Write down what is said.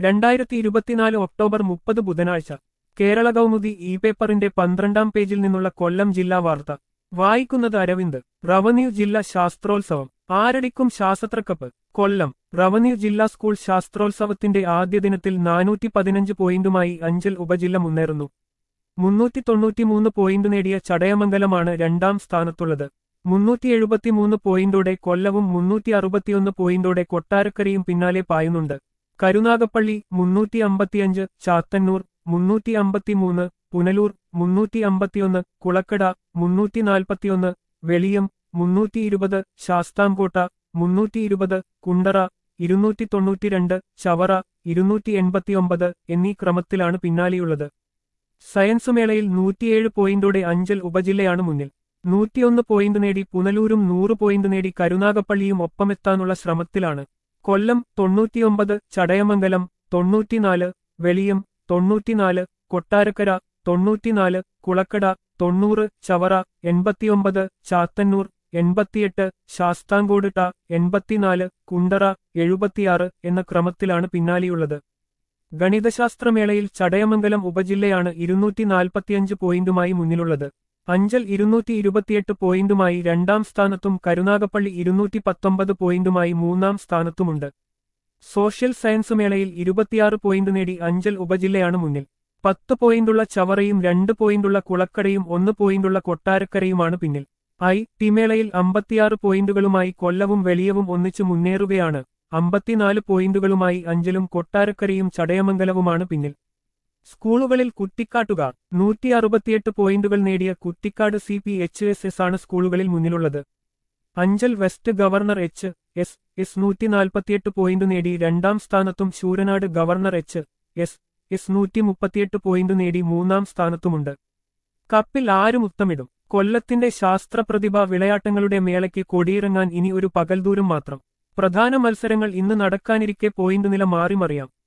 രണ്ടായിരത്തി ഇരുപത്തിനാല് ഒക്ടോബർ മുപ്പത് ബുധനാഴ്ച കേരള കൗമുദി ഇ പേപ്പറിന്റെ പന്ത്രണ്ടാം പേജിൽ നിന്നുള്ള കൊല്ലം ജില്ലാ വാർത്ത വായിക്കുന്നത് അരവിന്ദ് റവന്യൂ ജില്ലാ ശാസ്ത്രോത്സവം ആരടിക്കും ശാസ്ത്രക്കപ്പ് കൊല്ലം റവന്യൂ ജില്ലാ സ്കൂൾ ശാസ്ത്രോത്സവത്തിന്റെ ആദ്യ ദിനത്തിൽ നാനൂറ്റി പതിനഞ്ച് പോയിന്റുമായി അഞ്ചൽ ഉപജില്ല മുന്നേറുന്നു മുന്നൂറ്റി തൊണ്ണൂറ്റിമൂന്ന് പോയിന്റ് നേടിയ ചടയമംഗലമാണ് രണ്ടാം സ്ഥാനത്തുള്ളത് മുന്നൂറ്റി എഴുപത്തിമൂന്ന് പോയിന്റോടെ കൊല്ലവും മുന്നൂറ്റി അറുപത്തിയൊന്ന് പോയിന്റോടെ കൊട്ടാരക്കരയും പിന്നാലെ പായുന്നുണ്ട് കരുനാഗപ്പള്ളി മുന്നൂറ്റി അമ്പത്തിയഞ്ച് ചാത്തന്നൂർ മുന്നൂറ്റി അമ്പത്തിമൂന്ന് പുനലൂർ മുന്നൂറ്റി അമ്പത്തിയൊന്ന് കുളക്കട മുന്നൂറ്റി നാൽപ്പത്തിയൊന്ന് വെളിയം മുന്നൂറ്റി ഇരുപത് ശാസ്താംകോട്ട മുന്നൂറ്റി ഇരുപത് കുണ്ടറ ഇരുന്നൂറ്റി തൊണ്ണൂറ്റിരണ്ട് ചവറ ഇരുന്നൂറ്റി എൺപത്തിയൊമ്പത് എന്നീ ക്രമത്തിലാണ് പിന്നാലെയുള്ളത് സയൻസ് മേളയിൽ നൂറ്റിയേഴ് പോയിന്റോടെ അഞ്ചൽ ഉപജില്ലയാണ് മുന്നിൽ നൂറ്റിയൊന്ന് പോയിന്റ് നേടി പുനലൂരും നൂറ് പോയിന്റ് നേടി കരുനാഗപ്പള്ളിയും ഒപ്പമെത്താനുള്ള ശ്രമത്തിലാണ് കൊല്ലം തൊണ്ണൂറ്റിയൊമ്പത് ചടയമംഗലം തൊണ്ണൂറ്റിനാല് വെളിയം തൊണ്ണൂറ്റിനാല് കൊട്ടാരക്കര തൊണ്ണൂറ്റിനാല് കുളക്കട തൊണ്ണൂറ് ചവറ എൺപത്തിയൊമ്പത് ചാത്തന്നൂർ എൺപത്തിയെട്ട് ശാസ്താംകോട് ട എൺപത്തിനാല് കുണ്ടറ എഴുപത്തിയാറ് എന്ന ക്രമത്തിലാണ് പിന്നാലെയുള്ളത് ഗണിതശാസ്ത്രമേളയിൽ ചടയമംഗലം ഉപജില്ലയാണ് ഇരുന്നൂറ്റി നാൽപ്പത്തിയഞ്ച് പോയിന്റുമായി മുന്നിലുള്ളത് അഞ്ചൽ ഇരുന്നൂറ്റി ഇരുപത്തിയെട്ട് പോയിന്റുമായി രണ്ടാം സ്ഥാനത്തും കരുനാഗപ്പള്ളി ഇരുന്നൂറ്റി പത്തൊമ്പത് പോയിന്റുമായി മൂന്നാം സ്ഥാനത്തുമുണ്ട് സോഷ്യൽ സയൻസ് മേളയിൽ ഇരുപത്തിയാറ് പോയിന്റ് നേടി അഞ്ചൽ ഉപജില്ലയാണ് മുന്നിൽ പത്ത് പോയിന്റുള്ള ചവറയും രണ്ട് പോയിന്റുള്ള കുളക്കടയും ഒന്ന് പോയിന്റുള്ള കൊട്ടാരക്കരയുമാണ് പിന്നിൽ ഐ ടി മേളയിൽ അമ്പത്തിയാറ് പോയിന്റുകളുമായി കൊല്ലവും വെളിയവും ഒന്നിച്ചു മുന്നേറുകയാണ് അമ്പത്തിനാല് പോയിന്റുകളുമായി അഞ്ചലും കൊട്ടാരക്കരയും ചടയമംഗലവുമാണ് പിന്നിൽ സ്കൂളുകളിൽ കുട്ടിക്കാട്ടുകാർ നൂറ്റി അറുപത്തിയെട്ട് പോയിന്റുകൾ നേടിയ Kuttikkad C P H S S ആണ് സ്കൂളുകളിൽ മുന്നിലുള്ളത് Anchal west governor H S S നൂറ്റി നാൽപ്പത്തിയെട്ട് പോയിന്റ് നേടി രണ്ടാം സ്ഥാനത്തും Sooranad governor H S S നൂറ്റി മുപ്പത്തിയെട്ട് പോയിന്റ് നേടി മൂന്നാം സ്ഥാനത്തുമുണ്ട് കപ്പിൽ ആരും ഉത്തമിടും കൊല്ലത്തിന്റെ ശാസ്ത്രപ്രതിഭ വിളയാട്ടങ്ങളുടെ മേളയ്ക്ക് കൊടിയിറങ്ങാൻ ഇനി ഒരു പകൽദൂരം മാത്രം പ്രധാന മത്സരങ്ങൾ ഇന്ന് നടക്കാനിരിക്കെ പോയിന്റ് നില മാറിമറിയാം